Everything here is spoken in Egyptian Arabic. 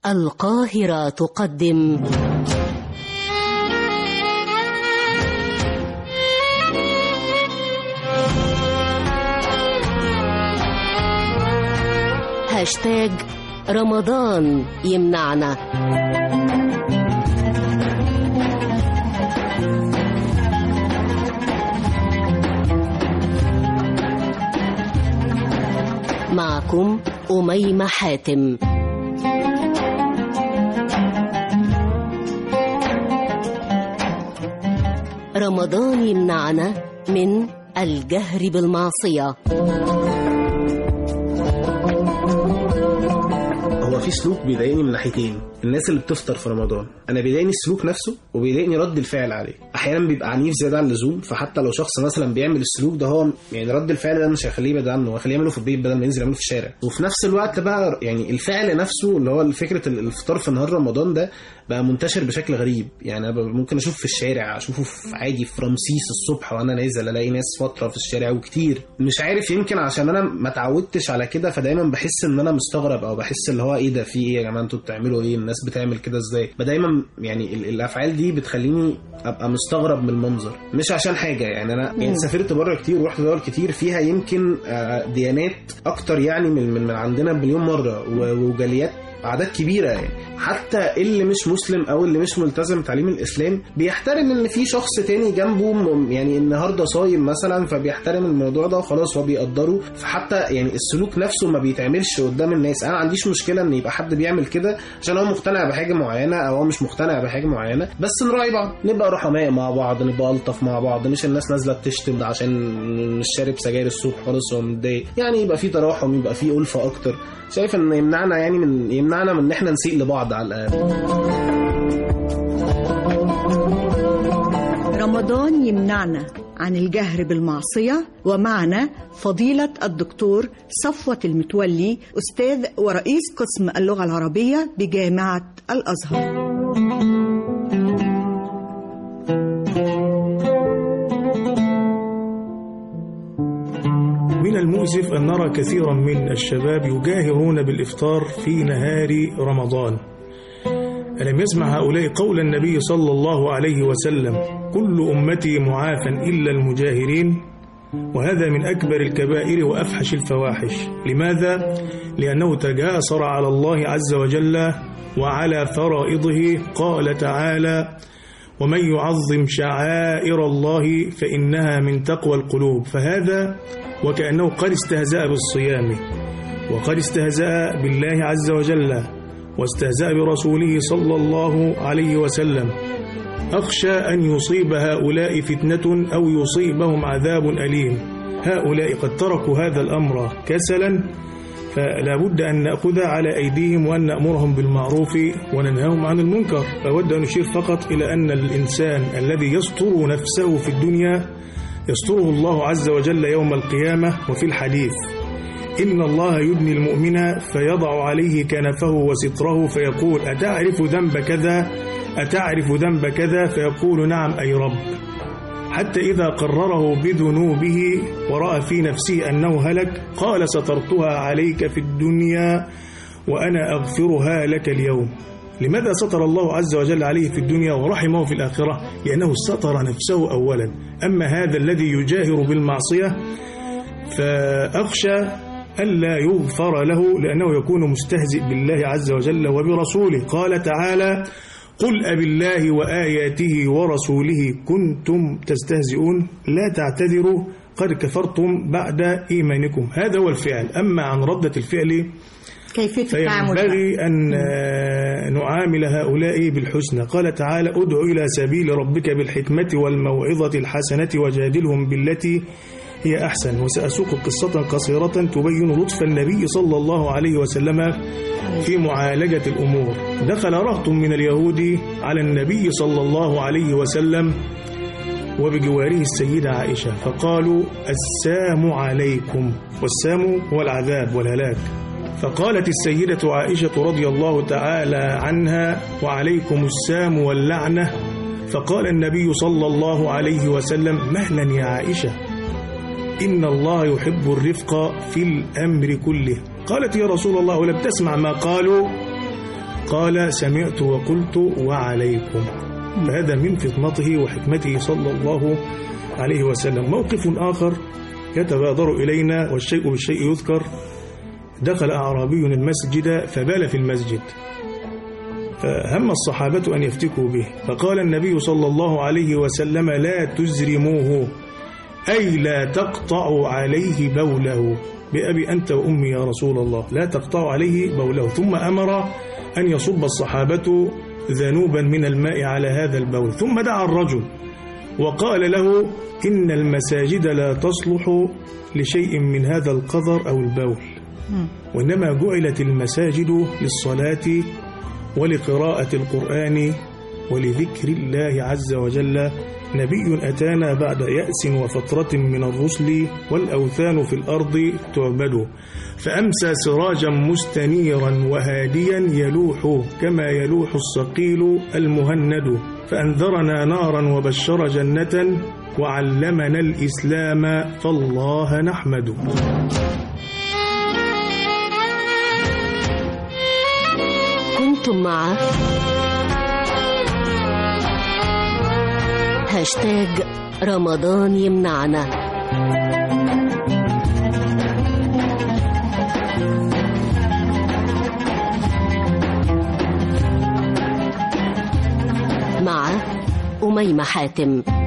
القاهرة تقدم هاشتاج رمضان يمنعنا معكم أميمة حاتم رمضان يمنعنا من الجهر بالمعصية هو في سلوك بيضايقني من ناحيتين الناس اللي بتفطر في رمضان انا بيضايقني السلوك نفسه وبيضايقني رد الفعل عليه احيانا بيبقى عنيف زياده عن اللزوم فحتى لو شخص مثلا بيعمل السلوك ده هو يعني رد الفعل ده مش هيخليه يبعد عنه هيخليه يعمله في البيت بدل ما ينزل يعمله في الشارع وفي نفس الوقت بقى يعني الفعل نفسه اللي هو فكره الفطار في نهار رمضان ده بقى منتشر بشكل غريب يعني انا ممكن اشوف في الشارع اشوفه في عادي في رمسيس الصبح وانا نازل الاقي ناس فتره في الشارع وكتير مش عارف يمكن عشان انا ما اتعودتش على كده فدايما بحس ان انا مستغرب او بحس اللي هو ايه ده في ايه يا جماعه انتوا بتعملوا ايه الناس بتعمل كده ازاي دايما يعني ال- الافعال دي بتخليني ابقى مستغرب من المنظر مش عشان حاجه يعني انا يعني سافرت بره كتير ورحت دول كتير فيها يمكن آه، ديانات اكتر يعني من من من عندنا بمليون مره و- وجاليات اعداد كبيره يعني حتى اللي مش مسلم او اللي مش ملتزم بتعليم الاسلام بيحترم ان في شخص تاني جنبه م- يعني النهارده صايم مثلا فبيحترم الموضوع ده وخلاص هو بيقدره فحتى يعني السلوك نفسه ما بيتعملش قدام الناس انا ما عنديش مشكله ان يبقى حد بيعمل كده عشان هو مقتنع بحاجه معينه او هو مش مقتنع بحاجه معينه بس نراعي بعض نبقى رحماء مع بعض نبقى الطف مع بعض مش الناس نازله بتشتم ده عشان مش شارب سجاير الصبح خالص هو متضايق يعني يبقى في تراحم يبقى في الفه اكتر شايف ان يمنعنا يعني من يمنعنا من ان احنا نسيء لبعض على الاقل رمضان يمنعنا عن الجهر بالمعصية ومعنا فضيلة الدكتور صفوة المتولي أستاذ ورئيس قسم اللغة العربية بجامعة الأزهر من المؤسف أن نرى كثيرا من الشباب يجاهرون بالإفطار في نهار رمضان ألم يسمع هؤلاء قول النبي صلى الله عليه وسلم كل أمتي معافى إلا المجاهرين وهذا من أكبر الكبائر وأفحش الفواحش لماذا؟ لأنه تجاسر على الله عز وجل وعلى فرائضه قال تعالى ومن يعظم شعائر الله فإنها من تقوى القلوب فهذا وكأنه قد استهزأ بالصيام وقد استهزأ بالله عز وجل واستهزأ برسوله صلى الله عليه وسلم أخشى أن يصيب هؤلاء فتنة أو يصيبهم عذاب أليم هؤلاء قد تركوا هذا الأمر كسلا فلا بد أن نأخذ على أيديهم وأن نأمرهم بالمعروف وننهاهم عن المنكر أود أن أشير فقط إلى أن الإنسان الذي يستر نفسه في الدنيا يستره الله عز وجل يوم القيامة وفي الحديث إن الله يدني المؤمن فيضع عليه كنفه وستره فيقول أتعرف ذنب كذا أتعرف ذنب كذا فيقول نعم أي رب حتى إذا قرره بذنوبه ورأى في نفسه أنه هلك قال سترتها عليك في الدنيا وأنا أغفرها لك اليوم لماذا ستر الله عز وجل عليه في الدنيا ورحمه في الآخرة لأنه ستر نفسه أولا أما هذا الذي يجاهر بالمعصية فأخشى ألا يغفر له لأنه يكون مستهزئ بالله عز وجل وبرسوله قال تعالى قل أب الله وآياته ورسوله كنتم تستهزئون لا تعتذروا قد كفرتم بعد إيمانكم هذا هو الفعل أما عن ردة الفعل كيفية التعامل فينبغي أن آه، نعامل هؤلاء بالحسنى قال تعالى ادع إلى سبيل ربك بالحكمة والموعظة الحسنة وجادلهم بالتي هي أحسن وسأسوق قصة قصيرة تبين لطف النبي صلى الله عليه وسلم في معالجة الأمور دخل رهط من اليهود على النبي صلى الله عليه وسلم وبجواره السيدة عائشة فقالوا السام عليكم والسام هو العذاب والهلاك فقالت السيدة عائشة رضي الله تعالى عنها وعليكم السام واللعنة فقال النبي صلى الله عليه وسلم مهلا يا عائشة إن الله يحب الرفق في الأمر كله قالت يا رسول الله ولم تسمع ما قالوا قال سمعت وقلت وعليكم فهذا من فطنته وحكمته صلى الله عليه وسلم موقف آخر يتبادر إلينا والشيء بالشيء يذكر دخل أعرابي المسجد فبال في المسجد فهم الصحابة أن يفتكوا به فقال النبي صلى الله عليه وسلم لا تزرموه أي لا تقطعوا عليه بوله بأبي أنت وأمي يا رسول الله لا تقطعوا عليه بوله ثم أمر أن يصب الصحابة ذنوبا من الماء على هذا البول ثم دعا الرجل وقال له إن المساجد لا تصلح لشيء من هذا القذر أو البول وإنما جعلت المساجد للصلاة ولقراءة القرآن ولذكر الله عز وجل نبي أتانا بعد يأس وفترة من الرسل والأوثان في الأرض تعبد فأمسى سراجا مستنيرا وهاديا يلوح كما يلوح الصقيل المهند فأنذرنا نارا وبشر جنة وعلمنا الإسلام فالله نحمد كنتم مع هاشتاج رمضان يمنعنا مع أميمة حاتم